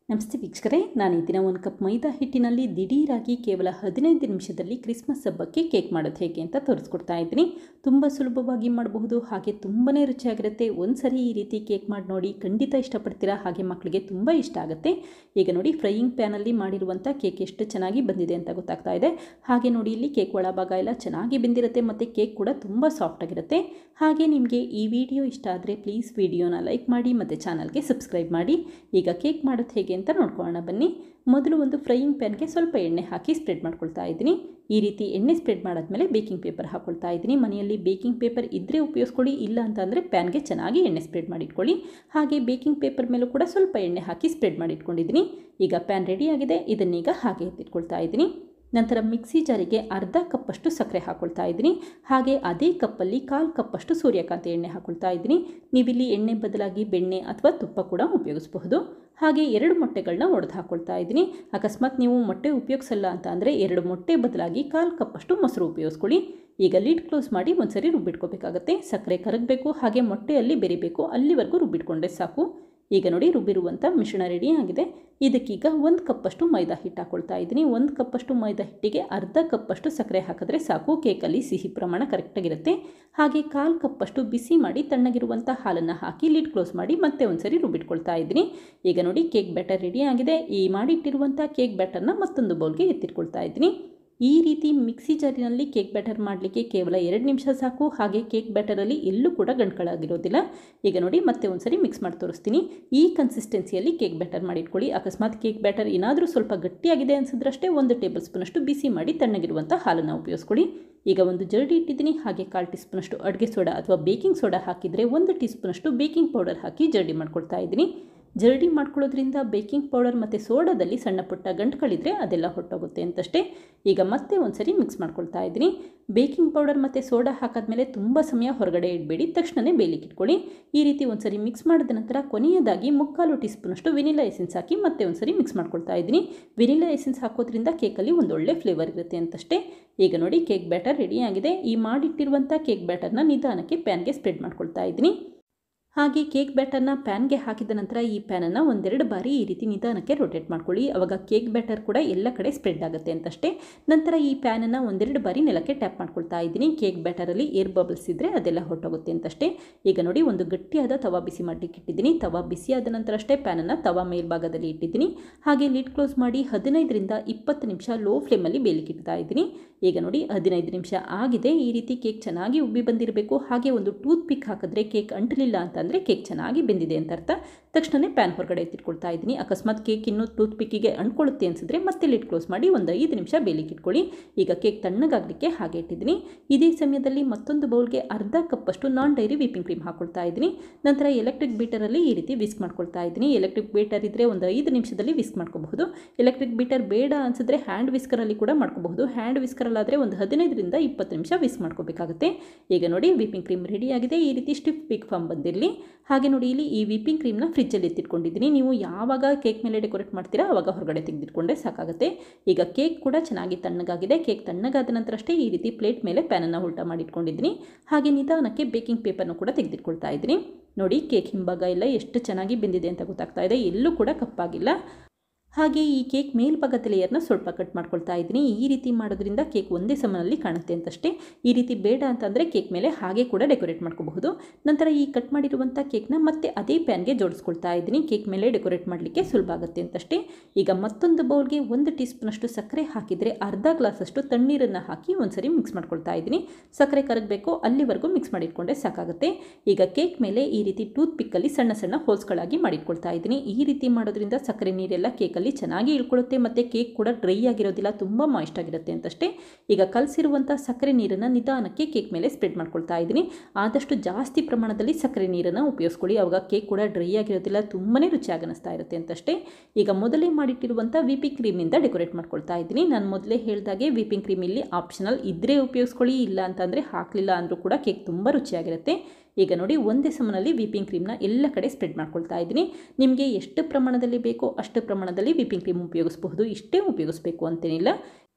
ನಮಸ್ತೆ ವೀಕ್ಷಕರೇ ನಾನು ಈ ದಿನ ಒಂದು ಕಪ್ ಮೈದಾ ಹಿಟ್ಟಿನಲ್ಲಿ ದಿಢೀರಾಗಿ ಕೇವಲ ಹದಿನೈದು ನಿಮಿಷದಲ್ಲಿ ಕ್ರಿಸ್ಮಸ್ ಹಬ್ಬಕ್ಕೆ ಕೇಕ್ ಮಾಡೋದು ಹೇಗೆ ಅಂತ ತೋರಿಸ್ಕೊಡ್ತಾ ಇದ್ದೀನಿ ತುಂಬ ಸುಲಭವಾಗಿ ಮಾಡಬಹುದು ಹಾಗೆ ತುಂಬಾ ರುಚಿಯಾಗಿರುತ್ತೆ ಒಂದು ಸರಿ ಈ ರೀತಿ ಕೇಕ್ ಮಾಡಿ ನೋಡಿ ಖಂಡಿತ ಇಷ್ಟಪಡ್ತೀರಾ ಹಾಗೆ ಮಕ್ಕಳಿಗೆ ತುಂಬ ಇಷ್ಟ ಆಗುತ್ತೆ ಈಗ ನೋಡಿ ಫ್ರೈಯಿಂಗ್ ಪ್ಯಾನಲ್ಲಿ ಮಾಡಿರುವಂಥ ಕೇಕ್ ಎಷ್ಟು ಚೆನ್ನಾಗಿ ಬಂದಿದೆ ಅಂತ ಗೊತ್ತಾಗ್ತಾ ಇದೆ ಹಾಗೆ ನೋಡಿ ಇಲ್ಲಿ ಕೇಕ್ ಒಳಭಾಗ ಎಲ್ಲ ಚೆನ್ನಾಗಿ ಬೆಂದಿರುತ್ತೆ ಮತ್ತು ಕೇಕ್ ಕೂಡ ತುಂಬ ಸಾಫ್ಟಾಗಿರುತ್ತೆ ಹಾಗೆ ನಿಮಗೆ ಈ ವಿಡಿಯೋ ಇಷ್ಟ ಆದರೆ ಪ್ಲೀಸ್ ವಿಡಿಯೋನ ಲೈಕ್ ಮಾಡಿ ಮತ್ತು ಚಾನಲ್ಗೆ ಸಬ್ಸ್ಕ್ರೈಬ್ ಮಾಡಿ ಈಗ ಕೇಕ್ ಮಾಡೋದು ಹೇಗೆ ಅಂತ ನೋಡ್ಕೊಳ್ಳೋಣ ಬನ್ನಿ ಮೊದಲು ಒಂದು ಫ್ರೈಯಿಂಗ್ ಪ್ಯಾನ್ಗೆ ಸ್ವಲ್ಪ ಎಣ್ಣೆ ಹಾಕಿ ಸ್ಪ್ರೆಡ್ ಮಾಡ್ಕೊಳ್ತಾ ಇದ್ದೀನಿ ಈ ರೀತಿ ಎಣ್ಣೆ ಸ್ಪ್ರೆಡ್ ಮಾಡಾದ್ಮೇಲೆ ಬೇಕಿಂಗ್ ಪೇಪರ್ ಹಾಕ್ಕೊಳ್ತಾ ಇದ್ದೀನಿ ಮನೆಯಲ್ಲಿ ಬೇಕಿಂಗ್ ಪೇಪರ್ ಇದ್ದರೆ ಉಪಯೋಗಿಸ್ಕೊಳ್ಳಿ ಇಲ್ಲ ಅಂತ ಅಂದರೆ ಪ್ಯಾನ್ಗೆ ಚೆನ್ನಾಗಿ ಎಣ್ಣೆ ಸ್ಪ್ರೆಡ್ ಮಾಡಿಟ್ಕೊಳ್ಳಿ ಹಾಗೆ ಬೇಕಿಂಗ್ ಪೇಪರ್ ಮೇಲೂ ಕೂಡ ಸ್ವಲ್ಪ ಎಣ್ಣೆ ಹಾಕಿ ಸ್ಪ್ರೆಡ್ ಮಾಡಿಟ್ಕೊಂಡಿದ್ದೀನಿ ಈಗ ಪ್ಯಾನ್ ರೆಡಿಯಾಗಿದೆ ಇದನ್ನೀಗ ಹಾಗೆ ಎತ್ತಿಟ್ಕೊಳ್ತಾ ಇದ್ದೀನಿ ನಂತರ ಮಿಕ್ಸಿ ಜಾರಿಗೆ ಅರ್ಧ ಕಪ್ಪಷ್ಟು ಸಕ್ಕರೆ ಹಾಕ್ಕೊಳ್ತಾ ಇದ್ದೀನಿ ಹಾಗೆ ಅದೇ ಕಪ್ಪಲ್ಲಿ ಕಾಲು ಕಪ್ಪಷ್ಟು ಸೂರ್ಯಕಾಂತಿ ಎಣ್ಣೆ ಹಾಕ್ಕೊಳ್ತಾ ಇದ್ದೀನಿ ನೀವಿಲ್ಲಿ ಎಣ್ಣೆ ಬದಲಾಗಿ ಬೆಣ್ಣೆ ಅಥವಾ ತುಪ್ಪ ಕೂಡ ಉಪಯೋಗಿಸಬಹುದು ಹಾಗೆ ಎರಡು ಮೊಟ್ಟೆಗಳನ್ನ ಒಡೆದು ಹಾಕ್ಕೊಳ್ತಾ ಇದ್ದೀನಿ ಅಕಸ್ಮಾತ್ ನೀವು ಮೊಟ್ಟೆ ಉಪಯೋಗಿಸಲ್ಲ ಅಂತ ಅಂದರೆ ಎರಡು ಮೊಟ್ಟೆ ಬದಲಾಗಿ ಕಾಲು ಕಪ್ಪಷ್ಟು ಮೊಸರು ಉಪಯೋಗಿಸ್ಕೊಳ್ಳಿ ಈಗ ಲೀಡ್ ಕ್ಲೋಸ್ ಮಾಡಿ ಒಂದ್ಸರಿ ರುಬ್ಬಿಟ್ಕೋಬೇಕಾಗತ್ತೆ ಸಕ್ಕರೆ ಕರಗಬೇಕು ಹಾಗೆ ಮೊಟ್ಟೆಯಲ್ಲಿ ಬೆರಿಬೇಕು ಅಲ್ಲಿವರೆಗೂ ರುಬ್ಬಿಟ್ಕೊಂಡ್ರೆ ಸಾಕು ಈಗ ನೋಡಿ ರುಬ್ಬಿರುವಂಥ ಮಿಶ್ರಣ ರೆಡಿ ಆಗಿದೆ ಇದಕ್ಕೀಗ ಒಂದು ಕಪ್ಪಷ್ಟು ಮೈದಾ ಹಿಟ್ಟು ಹಾಕ್ಕೊಳ್ತಾ ಇದ್ದೀನಿ ಒಂದು ಕಪ್ಪಷ್ಟು ಮೈದಾ ಹಿಟ್ಟಿಗೆ ಅರ್ಧ ಕಪ್ಪಷ್ಟು ಸಕ್ಕರೆ ಹಾಕಿದ್ರೆ ಸಾಕು ಕೇಕಲ್ಲಿ ಸಿಹಿ ಪ್ರಮಾಣ ಕರೆಕ್ಟಾಗಿರುತ್ತೆ ಹಾಗೆ ಕಾಲು ಕಪ್ಪಷ್ಟು ಬಿಸಿ ಮಾಡಿ ತಣ್ಣಗಿರುವಂಥ ಹಾಲನ್ನು ಹಾಕಿ ಲಿಡ್ ಕ್ಲೋಸ್ ಮಾಡಿ ಮತ್ತೆ ಒಂದ್ಸರಿ ರುಬ್ಬಿಟ್ಕೊಳ್ತಾ ಇದ್ದೀನಿ ಈಗ ನೋಡಿ ಕೇಕ್ ಬ್ಯಾಟರ್ ರೆಡಿ ಆಗಿದೆ ಈ ಮಾಡಿಟ್ಟಿರುವಂಥ ಕೇಕ್ ಬ್ಯಾಟರ್ನ ಮತ್ತೊಂದು ಬೌಲ್ಗೆ ಎತ್ತಿಟ್ಕೊಳ್ತಾ ಇದ್ದೀನಿ ಈ ರೀತಿ ಮಿಕ್ಸಿ ಜಾರಿನಲ್ಲಿ ಕೇಕ್ ಬ್ಯಾಟರ್ ಮಾಡಲಿಕ್ಕೆ ಕೇವಲ ಎರಡು ನಿಮಿಷ ಸಾಕು ಹಾಗೆ ಕೇಕ್ ಬ್ಯಾಟರಲ್ಲಿ ಎಲ್ಲೂ ಕೂಡ ಗಂಟ್ಗಳಾಗಿರೋದಿಲ್ಲ ಈಗ ನೋಡಿ ಮತ್ತೆ ಒಂದ್ಸರಿ ಮಿಕ್ಸ್ ಮಾಡಿ ತೋರಿಸ್ತೀನಿ ಈ ಕನ್ಸಿಸ್ಟೆನ್ಸಿಯಲ್ಲಿ ಕೇಕ್ ಬ್ಯಾಟರ್ ಮಾಡಿಟ್ಕೊಳ್ಳಿ ಅಕಸ್ಮಾತ್ ಕೇಕ್ ಬ್ಯಾಟರ್ ಏನಾದರೂ ಸ್ವಲ್ಪ ಗಟ್ಟಿಯಾಗಿದೆ ಅನಿಸಿದ್ರಷ್ಟೇ ಒಂದು ಟೇಬಲ್ ಸ್ಪೂನಷ್ಟು ಬಿಸಿ ಮಾಡಿ ತಣ್ಣಗಿರುವಂಥ ಹಾಲನ್ನು ಉಪಯೋಗಿಸ್ಕೊಳ್ಳಿ ಈಗ ಒಂದು ಜರಡಿ ಇಟ್ಟಿದ್ದೀನಿ ಹಾಗೆ ಕಾಲು ಟೀ ಸ್ಪೂನಷ್ಟು ಅಡುಗೆ ಸೋಡಾ ಅಥವಾ ಬೇಕಿಂಗ್ ಸೋಡಾ ಹಾಕಿದರೆ ಒಂದು ಟೀ ಸ್ಪೂನಷ್ಟು ಬೇಕಿಂಗ್ ಪೌಡರ್ ಹಾಕಿ ಜರಡಿ ಮಾಡ್ಕೊಳ್ತಾ ಇದ್ದೀನಿ ಜರಡಿ ಮಾಡ್ಕೊಳ್ಳೋದ್ರಿಂದ ಬೇಕಿಂಗ್ ಪೌಡರ್ ಮತ್ತು ಸೋಡಾದಲ್ಲಿ ಸಣ್ಣ ಪುಟ್ಟ ಗಂಟುಗಳಿದ್ರೆ ಅದೆಲ್ಲ ಹೊಟ್ಟೋಗುತ್ತೆ ಅಂತಷ್ಟೇ ಈಗ ಮತ್ತೆ ಒಂದ್ಸರಿ ಮಿಕ್ಸ್ ಮಾಡ್ಕೊಳ್ತಾ ಇದ್ದೀನಿ ಬೇಕಿಂಗ್ ಪೌಡರ್ ಮತ್ತು ಸೋಡಾ ಹಾಕಾದ್ಮೇಲೆ ತುಂಬ ಸಮಯ ಹೊರಗಡೆ ಇಡಬೇಡಿ ತಕ್ಷಣವೇ ಬೇಯಲಿಕ್ಕೆ ಇಟ್ಕೊಳ್ಳಿ ಈ ರೀತಿ ಒಂದ್ಸರಿ ಮಿಕ್ಸ್ ಮಾಡಿದ ನಂತರ ಕೊನೆಯದಾಗಿ ಮುಕ್ಕಾಲು ಟೀ ಸ್ಪೂನಷ್ಟು ವಿನಿಲಾ ಎಸೆನ್ಸ್ ಹಾಕಿ ಮತ್ತೆ ಒಂದ್ಸರಿ ಮಿಕ್ಸ್ ಮಾಡ್ಕೊಳ್ತಾ ಇದ್ದೀನಿ ವಿನಿಲಾ ಎಸೆನ್ಸ್ ಹಾಕೋದ್ರಿಂದ ಕೇಕಲ್ಲಿ ಒಂದು ಒಳ್ಳೆ ಫ್ಲೇವರ್ ಇರುತ್ತೆ ಅಂತಷ್ಟೇ ಈಗ ನೋಡಿ ಕೇಕ್ ಬ್ಯಾಟರ್ ರೆಡಿಯಾಗಿದೆ ಈ ಮಾಡಿಟ್ಟಿರುವಂಥ ಕೇಕ್ ಬ್ಯಾಟರ್ನ ನಿಧಾನಕ್ಕೆ ಪ್ಯಾನ್ಗೆ ಸ್ಪ್ರೆಡ್ ಮಾಡ್ಕೊಳ್ತಾ ಇದ್ದೀನಿ ಹಾಗೆ ಕೇಕ್ ಬ್ಯಾಟರ್ನ ಪ್ಯಾನ್ಗೆ ಹಾಕಿದ ನಂತರ ಈ ಪ್ಯಾನನ್ನು ಒಂದೆರಡು ಬಾರಿ ಈ ರೀತಿ ನಿಧಾನಕ್ಕೆ ರೊಟೇಟ್ ಮಾಡ್ಕೊಳ್ಳಿ ಅವಾಗ ಕೇಕ್ ಬ್ಯಾಟರ್ ಕೂಡ ಎಲ್ಲ ಕಡೆ ಸ್ಪ್ರೆಡ್ ಆಗುತ್ತೆ ಅಂತಷ್ಟೇ ನಂತರ ಈ ಪ್ಯಾನನ್ನು ಒಂದೆರಡು ಬಾರಿ ನೆಲಕ್ಕೆ ಟ್ಯಾಪ್ ಮಾಡ್ಕೊಳ್ತಾ ಇದ್ದೀನಿ ಕೇಕ್ ಬ್ಯಾಟರಲ್ಲಿ ಏರ್ ಬಬಲ್ಸ್ ಇದ್ದರೆ ಅದೆಲ್ಲ ಹೊಟ್ಟೋಗುತ್ತೆ ಅಂತಷ್ಟೇ ಈಗ ನೋಡಿ ಒಂದು ಗಟ್ಟಿಯಾದ ತವಾ ಬಿಸಿ ಮಾಡಲಿಕ್ಕೆ ಇಟ್ಟಿದ್ದೀನಿ ತವಾ ಬಿಸಿಯಾದ ನಂತರ ಅಷ್ಟೇ ಪ್ಯಾನನ್ನು ತವಾ ಮೇಲ್ಭಾಗದಲ್ಲಿ ಇಟ್ಟಿದ್ದೀನಿ ಹಾಗೆ ಲಿಡ್ ಕ್ಲೋಸ್ ಮಾಡಿ ಹದಿನೈದರಿಂದ ಇಪ್ಪತ್ತು ನಿಮಿಷ ಲೋ ಫ್ಲೇಮಲ್ಲಿ ಬೇಯಲಿಕ್ಕೆ ಇಡ್ತಾ ಇದ್ದೀನಿ ಈಗ ನೋಡಿ ಹದಿನೈದು ನಿಮಿಷ ಆಗಿದೆ ಈ ರೀತಿ ಕೇಕ್ ಚೆನ್ನಾಗಿ ಉಬ್ಬಿ ಬಂದಿರಬೇಕು ಹಾಗೆ ಒಂದು ಟೂತ್ ಪಿಕ್ ಹಾಕಿದ್ರೆ ಕೇಕ್ ಅಂಟಲಿಲ್ಲ ಅಂತ ಅಂದರೆ ಕೇಕ್ ಚೆನ್ನಾಗಿ ಬೆಂದಿದೆ ಅಂತ ಅರ್ಥ ತಕ್ಷಣವೇ ಪ್ಯಾನ್ ಹೊರಗಡೆ ಎತ್ತಿಟ್ಕೊಳ್ತಾ ಇದ್ದೀನಿ ಅಕಸ್ಮಾತ್ ಕೇಕ್ ಇನ್ನೂ ಟೂತ್ ಪಿಕ್ಕಿಗೆ ಅಂಟ್ಕೊಳ್ಳುತ್ತೆ ಅನಿಸಿದ್ರೆ ಮತ್ತೆ ಲಿಡ್ ಕ್ಲೋಸ್ ಮಾಡಿ ಒಂದು ಐದು ನಿಮಿಷ ಬೇಯಲಿಕ್ಕೆ ಇಟ್ಕೊಳ್ಳಿ ಈಗ ಕೇಕ್ ತಣ್ಣಗಾಗಲಿಕ್ಕೆ ಹಾಗೆ ಇಟ್ಟಿದ್ದೀನಿ ಇದೇ ಸಮಯದಲ್ಲಿ ಮತ್ತೊಂದು ಬೌಲ್ಗೆ ಅರ್ಧ ಕಪ್ಪಷ್ಟು ನಾನ್ ಡೈರಿ ವಿಪಿಂಗ್ ಕ್ರೀಮ್ ಹಾಕ್ಕೊಳ್ತಾ ಇದ್ದೀನಿ ನಂತರ ಎಲೆಕ್ಟ್ರಿಕ್ ಬೀಟರಲ್ಲಿ ಈ ರೀತಿ ವಿಸ್ಕ್ ಮಾಡ್ಕೊಳ್ತಾ ಇದ್ದೀನಿ ಎಲೆಕ್ಟ್ರಿಕ್ ಬೀಟರ್ ಇದ್ದರೆ ಒಂದು ಐದು ನಿಮಿಷದಲ್ಲಿ ವಿಸ್ಕ್ ಮಾಡ್ಕೋಬಹುದು ಎಲೆಕ್ಟ್ರಿಕ್ ಬೀಟರ್ ಬೇಡ ಅನಿಸಿದ್ರೆ ಹ್ಯಾಂಡ್ ವಿಸ್ಕರಲ್ಲಿ ಕೂಡ ಮಾಡ್ಕೋಬಹುದು ಹ್ಯಾಂಡ್ ವಿಸ್ಕರಲ್ಲಾದರೆ ಒಂದು ಹದಿನೈದರಿಂದ ಇಪ್ಪತ್ತು ನಿಮಿಷ ವಿಸ್ಕ್ ಮಾಡ್ಕೋಬೇಕಾಗುತ್ತೆ ಈಗ ನೋಡಿ ವಿಪಿಂಗ್ ಕ್ರೀಮ್ ರೆಡಿಯಾಗಿದೆ ಈ ರೀತಿ ಸ್ಟಿಫ್ ಪಿಕ್ ಫಾರ್ಮ್ ಬಂದಿರಲಿ ಹಾಗೆ ನೋಡಿ ಇಲ್ಲಿ ಈ ವಿಪಿಂಗ್ ಕ್ರೀಮ್ನ ಫ್ರಿಜ್ಜಲ್ಲಿ ಎತ್ತಿಟ್ಕೊಂಡಿದ್ದೀನಿ ನೀವು ಯಾವಾಗ ಕೇಕ್ ಮೇಲೆ ಡೆಕೋರೇಟ್ ಮಾಡ್ತೀರಾ ಆವಾಗ ಹೊರಗಡೆ ತೆಗೆದಿಟ್ಕೊಂಡ್ರೆ ಸಾಕಾಗುತ್ತೆ ಈಗ ಕೇಕ್ ಕೂಡ ಚೆನ್ನಾಗಿ ತಣ್ಣಗಾಗಿದೆ ಕೇಕ್ ತಣ್ಣಗಾದ ನಂತರ ಅಷ್ಟೇ ಈ ರೀತಿ ಪ್ಲೇಟ್ ಮೇಲೆ ಪ್ಯಾನನ್ನು ಉಲ್ಟಾ ಮಾಡಿಟ್ಕೊಂಡಿದ್ದೀನಿ ಹಾಗೆ ನಿಧಾನಕ್ಕೆ ಬೇಕಿಂಗ್ ಪೇಪರ್ನು ಕೂಡ ತೆಗೆದಿಟ್ಕೊಳ್ತಾ ಇದ್ದೀನಿ ನೋಡಿ ಕೇಕ್ ಹಿಂಭಾಗ ಎಲ್ಲ ಎಷ್ಟು ಚೆನ್ನಾಗಿ ಬೆಂದಿದೆ ಅಂತ ಗೊತ್ತಾಗ್ತಾ ಇದೆ ಎಲ್ಲೂ ಕೂಡ ಕಪ್ಪಾಗಿಲ್ಲ ಹಾಗೆ ಈ ಕೇಕ್ ಮೇಲ್ಭಾಗದ ಲೇಯರ್ನ ಸ್ವಲ್ಪ ಕಟ್ ಮಾಡ್ಕೊಳ್ತಾ ಇದ್ದೀನಿ ಈ ರೀತಿ ಮಾಡೋದ್ರಿಂದ ಕೇಕ್ ಒಂದೇ ಸಮನಲ್ಲಿ ಕಾಣುತ್ತೆ ಅಂತಷ್ಟೇ ಈ ರೀತಿ ಬೇಡ ಅಂತಂದರೆ ಕೇಕ್ ಮೇಲೆ ಹಾಗೆ ಕೂಡ ಡೆಕೋರೇಟ್ ಮಾಡ್ಕೋಬಹುದು ನಂತರ ಈ ಕಟ್ ಮಾಡಿರುವಂಥ ಕೇಕ್ನ ಮತ್ತೆ ಅದೇ ಪ್ಯಾನ್ಗೆ ಜೋಡಿಸ್ಕೊಳ್ತಾ ಇದ್ದೀನಿ ಕೇಕ್ ಮೇಲೆ ಡೆಕೋರೇಟ್ ಮಾಡಲಿಕ್ಕೆ ಸುಲಭ ಆಗುತ್ತೆ ಅಂತಷ್ಟೇ ಈಗ ಮತ್ತೊಂದು ಬೌಲ್ಗೆ ಒಂದು ಟೀ ಸ್ಪೂನಷ್ಟು ಸಕ್ಕರೆ ಹಾಕಿದರೆ ಅರ್ಧ ಗ್ಲಾಸಷ್ಟು ತಣ್ಣೀರನ್ನು ಹಾಕಿ ಒಂದ್ಸರಿ ಮಿಕ್ಸ್ ಮಾಡ್ಕೊಳ್ತಾ ಇದ್ದೀನಿ ಸಕ್ಕರೆ ಕರಗಬೇಕು ಅಲ್ಲಿವರೆಗೂ ಮಿಕ್ಸ್ ಮಾಡಿಟ್ಕೊಂಡ್ರೆ ಸಾಕಾಗುತ್ತೆ ಈಗ ಕೇಕ್ ಮೇಲೆ ಈ ರೀತಿ ಟೂತ್ ಪಿಕ್ಕಲ್ಲಿ ಸಣ್ಣ ಸಣ್ಣ ಹೋಲ್ಸ್ಗಳಾಗಿ ಮಾಡಿಟ್ಕೊಳ್ತಾ ಇದ್ದೀನಿ ಈ ರೀತಿ ಮಾಡೋದ್ರಿಂದ ಸಕ್ಕರೆ ನೀರೆಲ್ಲ ಕೇಕಲ್ಲಿ ಚೆನ್ನಾಗಿ ಇಳ್ಕೊಳ್ಳುತ್ತೆ ಮತ್ತು ಕೇಕ್ ಕೂಡ ಡ್ರೈ ಆಗಿರೋದಿಲ್ಲ ತುಂಬ ಮಾಯಿಸ್ಟ್ ಆಗಿರುತ್ತೆ ಅಂತಷ್ಟೇ ಈಗ ಕಲಸಿರುವಂಥ ಸಕ್ಕರೆ ನೀರನ್ನು ನಿಧಾನಕ್ಕೆ ಕೇಕ್ ಮೇಲೆ ಸ್ಪ್ರೆಡ್ ಮಾಡ್ಕೊಳ್ತಾ ಇದ್ದೀನಿ ಆದಷ್ಟು ಜಾಸ್ತಿ ಪ್ರಮಾಣದಲ್ಲಿ ಸಕ್ಕರೆ ನೀರನ್ನು ಉಪಯೋಗಿಸ್ಕೊಳ್ಳಿ ಅವಾಗ ಕೇಕ್ ಕೂಡ ಡ್ರೈ ಆಗಿರೋದಿಲ್ಲ ತುಂಬಾ ರುಚಿಯಾಗಿ ಅನ್ನಿಸ್ತಾ ಇರುತ್ತೆ ಅಂತಷ್ಟೇ ಈಗ ಮೊದಲೇ ಮಾಡಿಟ್ಟಿರುವಂಥ ವಿಪಿಂಗ್ ಕ್ರೀಮಿಂದ ಡೆಕೋರೇಟ್ ಮಾಡ್ಕೊಳ್ತಾ ಇದ್ದೀನಿ ನಾನು ಮೊದಲೇ ಹೇಳಿದಾಗೆ ವಿಪಿಂಗ್ ಕ್ರೀಮ್ ಇಲ್ಲಿ ಆಪ್ಷನಲ್ ಇದ್ದರೆ ಉಪಯೋಗಿಸ್ಕೊಳ್ಳಿ ಇಲ್ಲ ಅಂತಂದರೆ ಹಾಕಲಿಲ್ಲ ಅಂದರೂ ಕೂಡ ಕೇಕ್ ತುಂಬ ರುಚಿಯಾಗಿರುತ್ತೆ ಈಗ ನೋಡಿ ಒಂದೇ ಸಮನಲ್ಲಿ ವಿಪಿಂಗ್ ಕ್ರೀಮ್ನ ಎಲ್ಲ ಕಡೆ ಸ್ಪ್ರೆಡ್ ಮಾಡ್ಕೊಳ್ತಾ ಇದ್ದೀನಿ ನಿಮಗೆ ಎಷ್ಟು ಪ್ರಮಾಣದಲ್ಲಿ ಬೇಕೋ ಅಷ್ಟು ಪ್ರಮಾಣದಲ್ಲಿ ವಿಪಿಂಗ್ ಕ್ರೀಮ್ ಉಪಯೋಗಿಸಬಹುದು ಇಷ್ಟೇ ಉಪಯೋಗಿಸ್ಬೇಕು ಅಂತೇನಿಲ್ಲ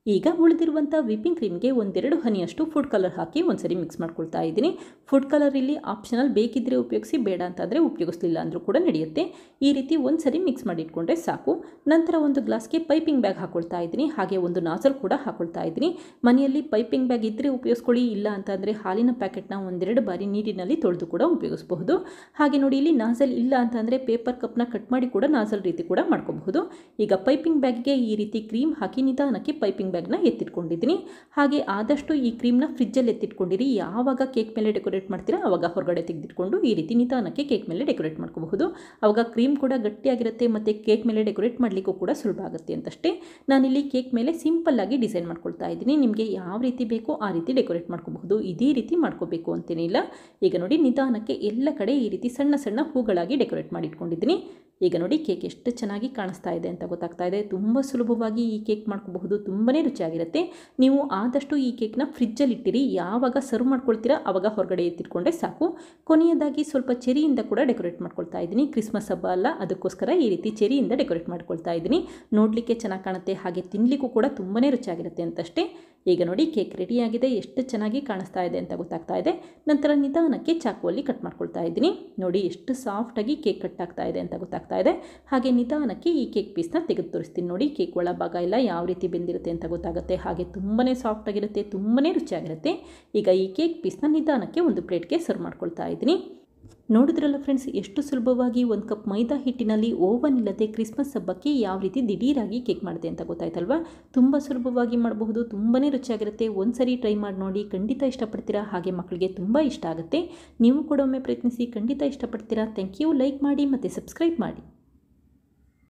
ಈಗ ಉಳಿದಿರುವಂಥ ವಿಪ್ಪಿಂಗ್ ಕ್ರೀಮ್ಗೆ ಒಂದೆರಡು ಹನಿಯಷ್ಟು ಫುಡ್ ಕಲರ್ ಹಾಕಿ ಒಂದ್ಸರಿ ಮಿಕ್ಸ್ ಮಾಡ್ಕೊಳ್ತಾ ಇದ್ದೀನಿ ಫುಡ್ ಕಲರ್ ಇಲ್ಲಿ ಆಪ್ಷನಲ್ ಬೇಕಿದ್ದರೆ ಉಪಯೋಗಿಸಿ ಬೇಡ ಅಂತಂದರೆ ಉಪಯೋಗಿಸಲಿಲ್ಲ ಅಂದರೂ ಕೂಡ ನಡೆಯುತ್ತೆ ಈ ರೀತಿ ಒಂದ್ಸರಿ ಮಿಕ್ಸ್ ಮಾಡಿ ಇಟ್ಕೊಂಡ್ರೆ ಸಾಕು ನಂತರ ಒಂದು ಗ್ಲಾಸ್ಗೆ ಪೈಪಿಂಗ್ ಬ್ಯಾಗ್ ಹಾಕೊಳ್ತಾ ಇದ್ದೀನಿ ಹಾಗೆ ಒಂದು ನಾಸಲ್ ಕೂಡ ಹಾಕೊಳ್ತಾ ಇದ್ದೀನಿ ಮನೆಯಲ್ಲಿ ಪೈಪಿಂಗ್ ಬ್ಯಾಗ್ ಇದ್ದರೆ ಉಪಯೋಗಿಸ್ಕೊಳ್ಳಿ ಇಲ್ಲ ಅಂತಂದರೆ ಹಾಲಿನ ಪ್ಯಾಕೆಟ್ನ ಒಂದೆರಡು ಬಾರಿ ನೀರಿನಲ್ಲಿ ತೊಳೆದು ಕೂಡ ಉಪಯೋಗಿಸಬಹುದು ಹಾಗೆ ನೋಡಿ ಇಲ್ಲಿ ನಾಸಲ್ ಇಲ್ಲ ಅಂತಂದರೆ ಪೇಪರ್ ಕಪ್ನ ಕಟ್ ಮಾಡಿ ಕೂಡ ನಾಸಲ್ ರೀತಿ ಕೂಡ ಮಾಡ್ಕೋಬಹುದು ಈಗ ಪೈಪಿಂಗ್ ಬ್ಯಾಗ್ಗೆ ಈ ರೀತಿ ಕ್ರೀಮ್ ಹಾಕಿ ನಿಧಾನಕ್ಕೆ ಪೈಪಿಂಗ್ ಬ್ಯಾಗ್ನ ಎತ್ತಿಟ್ಕೊಂಡಿದ್ದೀನಿ ಹಾಗೆ ಆದಷ್ಟು ಈ ಕ್ರೀಮ್ನ ಫ್ರಿಜ್ಜಲ್ಲಿ ಎತ್ತಿಟ್ಕೊಂಡಿರಿ ಯಾವಾಗ ಕೇಕ್ ಮೇಲೆ ಡೆಕೋರೇಟ್ ಮಾಡ್ತೀರಾ ಆವಾಗ ಹೊರಗಡೆ ತೆಗೆದಿಟ್ಕೊಂಡು ಈ ರೀತಿ ನಿಧಾನಕ್ಕೆ ಕೇಕ್ ಮೇಲೆ ಡೆಕೋರೇಟ್ ಮಾಡ್ಕೋಬಹುದು ಆವಾಗ ಕ್ರೀಮ್ ಕೂಡ ಗಟ್ಟಿಯಾಗಿರುತ್ತೆ ಮತ್ತು ಕೇಕ್ ಮೇಲೆ ಡೆಕೋರೇಟ್ ಮಾಡಲಿಕ್ಕೂ ಕೂಡ ಸುಲಭ ಆಗುತ್ತೆ ಅಂತಷ್ಟೇ ನಾನಿಲ್ಲಿ ಕೇಕ್ ಮೇಲೆ ಸಿಂಪಲ್ ಆಗಿ ಡಿಸೈನ್ ಮಾಡ್ಕೊಳ್ತಾ ಇದ್ದೀನಿ ನಿಮಗೆ ಯಾವ ರೀತಿ ಬೇಕೋ ಆ ರೀತಿ ಡೆಕೋರೇಟ್ ಮಾಡ್ಕೋಬಹುದು ಇದೇ ರೀತಿ ಮಾಡ್ಕೋಬೇಕು ಅಂತೇನಿಲ್ಲ ಈಗ ನೋಡಿ ನಿಧಾನಕ್ಕೆ ಎಲ್ಲ ಕಡೆ ಈ ರೀತಿ ಸಣ್ಣ ಸಣ್ಣ ಹೂಗಳಾಗಿ ಡೆಕೋರೇಟ್ ಮಾಡಿ ಇಟ್ಕೊಂಡಿದ್ದೀನಿ ಈಗ ನೋಡಿ ಕೇಕ್ ಎಷ್ಟು ಚೆನ್ನಾಗಿ ಕಾಣಿಸ್ತಾ ಇದೆ ಅಂತ ಗೊತ್ತಾಗ್ತಾ ಇದೆ ತುಂಬ ಸುಲಭವಾಗಿ ಈ ಕೇಕ್ ಮಾಡ್ಕೋಬಹುದು ತುಂಬನೇ ರುಚಿಯಾಗಿರುತ್ತೆ ನೀವು ಆದಷ್ಟು ಈ ಕೇಕ್ನ ಫ್ರಿಜ್ಜಲ್ಲಿ ಇಟ್ಟಿರಿ ಯಾವಾಗ ಸರ್ವ್ ಮಾಡ್ಕೊಳ್ತೀರಾ ಆವಾಗ ಹೊರಗಡೆ ಎತ್ತಿಟ್ಕೊಂಡ್ರೆ ಸಾಕು ಕೊನೆಯದಾಗಿ ಸ್ವಲ್ಪ ಚೆರಿಯಿಂದ ಕೂಡ ಡೆಕೋರೇಟ್ ಮಾಡ್ಕೊಳ್ತಾ ಇದ್ದೀನಿ ಕ್ರಿಸ್ಮಸ್ ಹಬ್ಬ ಅಲ್ಲ ಅದಕ್ಕೋಸ್ಕರ ಈ ರೀತಿ ಚೆರಿಯಿಂದ ಡೆಕೋರೇಟ್ ಮಾಡ್ಕೊಳ್ತಾ ಇದ್ದೀನಿ ನೋಡಲಿಕ್ಕೆ ಚೆನ್ನಾಗಿ ಕಾಣುತ್ತೆ ಹಾಗೆ ತಿನ್ನಲಿಕ್ಕೂ ಕೂಡ ತುಂಬನೇ ರುಚಿಯಾಗಿರುತ್ತೆ ಅಂತಷ್ಟೇ ಈಗ ನೋಡಿ ಕೇಕ್ ರೆಡಿಯಾಗಿದೆ ಎಷ್ಟು ಚೆನ್ನಾಗಿ ಕಾಣಿಸ್ತಾ ಇದೆ ಅಂತ ಗೊತ್ತಾಗ್ತಾ ಇದೆ ನಂತರ ನಿಧಾನಕ್ಕೆ ಚಾಕುವಲ್ಲಿ ಕಟ್ ಮಾಡ್ಕೊಳ್ತಾ ಇದ್ದೀನಿ ನೋಡಿ ಎಷ್ಟು ಸಾಫ್ಟಾಗಿ ಕೇಕ್ ಕಟ್ ಆಗ್ತಾ ಇದೆ ಅಂತ ಗೊತ್ತಾಗ್ತಾ ಇದೆ ಹಾಗೆ ನಿಧಾನಕ್ಕೆ ಈ ಕೇಕ್ ಪೀಸ್ನ ತೆಗೆದು ತೋರಿಸ್ತೀನಿ ನೋಡಿ ಕೇಕ್ ಒಳಭಾಗ ಎಲ್ಲ ಯಾವ ರೀತಿ ಬೆಂದಿರುತ್ತೆ ಅಂತ ಗೊತ್ತಾಗುತ್ತೆ ಹಾಗೆ ತುಂಬನೇ ಸಾಫ್ಟಾಗಿರುತ್ತೆ ತುಂಬನೇ ರುಚಿಯಾಗಿರುತ್ತೆ ಈಗ ಈ ಕೇಕ್ ಪೀಸ್ನ ನಿಧಾನಕ್ಕೆ ಒಂದು ಪ್ಲೇಟ್ಗೆ ಸರ್ವ್ ಮಾಡ್ಕೊಳ್ತಾ ಇದ್ದೀನಿ ನೋಡಿದ್ರಲ್ಲ ಫ್ರೆಂಡ್ಸ್ ಎಷ್ಟು ಸುಲಭವಾಗಿ ಒಂದು ಕಪ್ ಮೈದಾ ಹಿಟ್ಟಿನಲ್ಲಿ ಓವನ್ ಇಲ್ಲದೆ ಕ್ರಿಸ್ಮಸ್ ಹಬ್ಬಕ್ಕೆ ಯಾವ ರೀತಿ ದಿಢೀರಾಗಿ ಕೇಕ್ ಮಾಡಿದೆ ಅಂತ ಗೊತ್ತಾಯ್ತಲ್ವಾ ತುಂಬ ಸುಲಭವಾಗಿ ಮಾಡಬಹುದು ತುಂಬಾ ರುಚಿಯಾಗಿರುತ್ತೆ ಒಂದ್ಸರಿ ಟ್ರೈ ಮಾಡಿ ನೋಡಿ ಖಂಡಿತ ಇಷ್ಟಪಡ್ತೀರಾ ಹಾಗೆ ಮಕ್ಕಳಿಗೆ ತುಂಬ ಇಷ್ಟ ಆಗುತ್ತೆ ನೀವು ಕೂಡ ಒಮ್ಮೆ ಪ್ರಯತ್ನಿಸಿ ಖಂಡಿತ ಇಷ್ಟಪಡ್ತೀರಾ ಥ್ಯಾಂಕ್ ಯು ಲೈಕ್ ಮಾಡಿ ಮತ್ತು ಸಬ್ಸ್ಕ್ರೈಬ್ ಮಾಡಿ